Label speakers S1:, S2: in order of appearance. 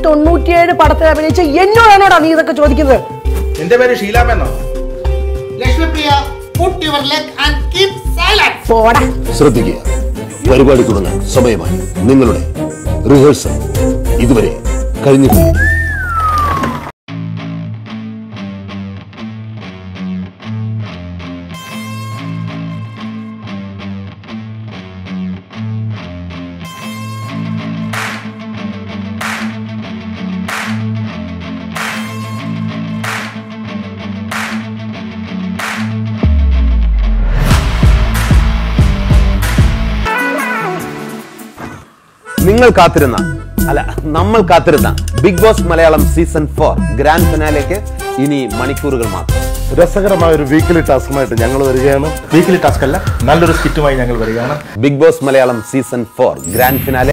S1: തൊണ്ണൂറ്റിയേഴ് പടത്തിൽ അഭിനയിച്ച എന്നോടാണോടാ നീ ഇതൊക്കെ ചോദിക്കുന്നത്
S2: നിന്റെ പേര് ഷീലാമെന്നോ
S3: Lakshmi Priya, put your leg and keep silent.
S1: പോടാ
S4: ശ്രദ്ധിക്കുക പരിപാടി തുടങ്ങാൻ സമയമായി നിങ്ങളുടെ റിഹേഴ്സൽ ഇതുവരെ കഴിഞ്ഞിട്ടില്ല നിങ്ങൾ കാത്തിരുന്ന അല്ല നമ്മൾ കാത്തിരുന്ന Bigg Boss Malayalam season four grand ഫിനാലേക്ക് ഇനി മണിക്കൂറുകൾ മാത്രം
S5: രസകരമായ ഒരു വീക്കിലി ടാസ്കുമായിട്ട് ഞങ്ങൾ വരികയാണ്
S2: വീക്കിലി ടാസ്ക് അല്ല നല്ലൊരു സ്കിറ്റുമായി ഞങ്ങൾ വരികയാണ്
S4: Bigg Boss Malayalam season four grand finale